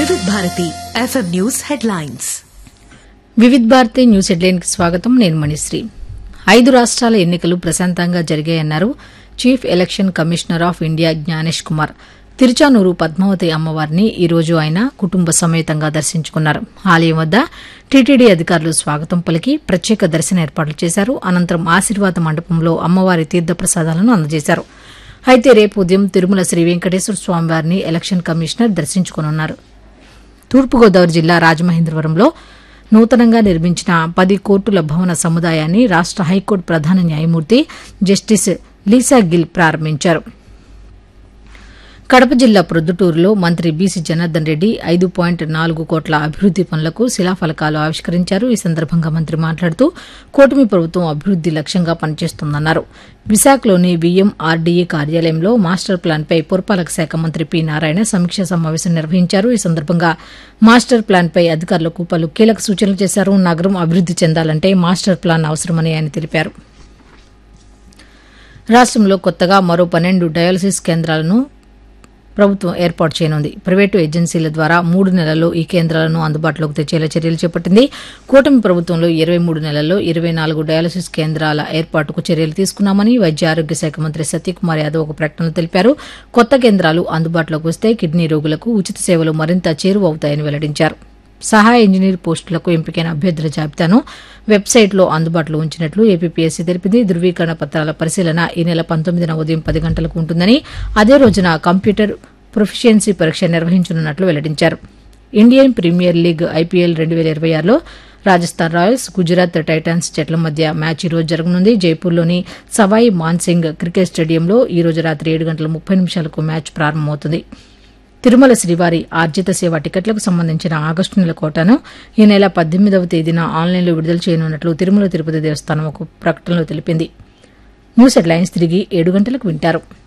వివిధ Bharati FM news headlines Vividh Bharati news హెడ్లైన్కి స్వాగతం నేను మణిశ్రీ ఐదు రాష్ట్రాల ఎన్నికలు ప్రశాంతంగా జరిగాయన్నారు chief election commissioner of India Gyanesh Kumar Tiruchanur Padmavathi అమ్మవారిని ఈ రోజు ఆయన కుటుంబ సమేతంగా దర్శించుకున్నారు ఆలయం వద్ద టీటీడీ అధికారులు స్వాగతం పలికి ప్రత్యేక దర్శన ఏర్పాట్లు చేశారు అనంతరం ఆశీర్వాద మండపంలో అమ్మవారి తీర్థప్రసాదాలను అందజేశారు అయితే రేపు ఉదయం తిరుమల శ్రీ వెంకటేశ్వర స్వామివారిని ఎలక్షన్ కమిషనర్ దర్శించుకోనున్నారు తూర్పుగోదావరి జిల్లా రాజమహేంద్రవరంలో నూతనంగా నిర్మించిన పది కోర్టుల భవన సముదాయాన్ని రాష్ట హైకోర్టు ప్రధాన న్యాయమూర్తి జస్టిస్ లీసా గిల్ ప్రారంభించారు కడప జిల్లా ప్రొద్దుటూరులో మంత్రి బీసీ జనార్దన్ రెడ్డి ఐదు పాయింట్ నాలుగు కోట్ల అభివృద్ది పనులకు శిలాఫలకాలు ఆవిష్కరించారు ఈ సందర్భంగా మంత్రి మాట్లాడుతూ కూటమి ప్రభుత్వం అభివృద్ది లక్ష్యంగా పనిచేస్తోందన్నారు విశాఖలోని విఎంఆర్డీఏ కార్యాలయంలో మాస్టర్ ప్లాన్పై పురపాలక శాఖ మంత్రి పి నారాయణ సమీక్షా సమావేశం నిర్వహించారు ఈ సందర్భంగా మాస్టర్ ప్లాన్పై అధికారులకు పలు కీలక సూచనలు చేశారు నగరం అభివృద్ది చెందాలంటే మాస్టర్ ప్లాన్ అవసరమని ఆయన తెలిపారు రాష్ట్రంలో కొత్తగా మరో పన్నెండు డయాలసిస్ కేంద్రాలను ప్రభుత్వం ఏర్పాటు చేయనుంది ప్రైవేటు ఏజెన్సీల ద్వారా మూడు నెలల్లో ఈ కేంద్రాలను అందుబాటులోకి తెచ్చేలా చర్యలు చేపట్టింది కూటమి ప్రభుత్వంలో ఇరవై మూడు నెలల్లో ఇరవై నాలుగు డయాలసిస్ కేంద్రాల ఏర్పాటుకు చర్యలు తీసుకున్నామని వైద్య ఆరోగ్య శాఖ మంత్రి సత్యకుమార్ యాదవ్ ఒక ప్రకటనలో తెలిపారు కొత్త కేంద్రాలు అందుబాటులోకి వస్తే కిడ్నీ రోగులకు ఉచిత సేవలు మరింత చేరువవుతాయని వెల్లడించారు సహాయ ఇంజనీర్ పోస్టులకు ఎంపికైన అభ్యర్థుల జాబితాను వెబ్సైట్లో అందుబాటులో ఉంచినట్లు ఏపీపీఎస్సీ తెలిపింది ధృవీకరణ పత్రాల పరిశీలన ఈ నెల పంతొమ్మిదిన ఉదయం పది గంటలకు ఉంటుందని అదే రోజున కంప్యూటర్ ప్రొఫిషియన్సీ పరీక్ష నిర్వహించనున్నట్లు వెల్లడించారు ఇండియన్ ప్రీమియర్ లీగ్ ఐపీఎల్ రెండు వేల ఇరవై ఆరులో రాజస్థాన్ రాయల్స్ గుజరాత్ టైటాన్స్ జట్ల మధ్య మ్యాచ్ ఈ రోజు జరగనుంది జైపూర్లోని సవాయి మాన్సింగ్ క్రికెట్ స్టేడియంలో ఈ రోజు రాత్రి ఏడు గంటల ముప్పై నిమిషాలకు మ్యాచ్ ప్రారంభమవుతుంది తిరుమల శ్రీవారి ఆర్జిత సేవ టికెట్లకు సంబంధించిన ఆగస్టు నెల కోటాను ఈ నెల పద్దెనిమిదవ తేదీన ఆన్లైన్లో విడుదల చేయనున్నట్లు తిరుమల తిరుపతి దేవస్థానం ఒక ప్రకటనలో తెలిపింది న్యూస్ హెడ్లైన్స్ తిరిగి ఏడు గంటలకు వింటారు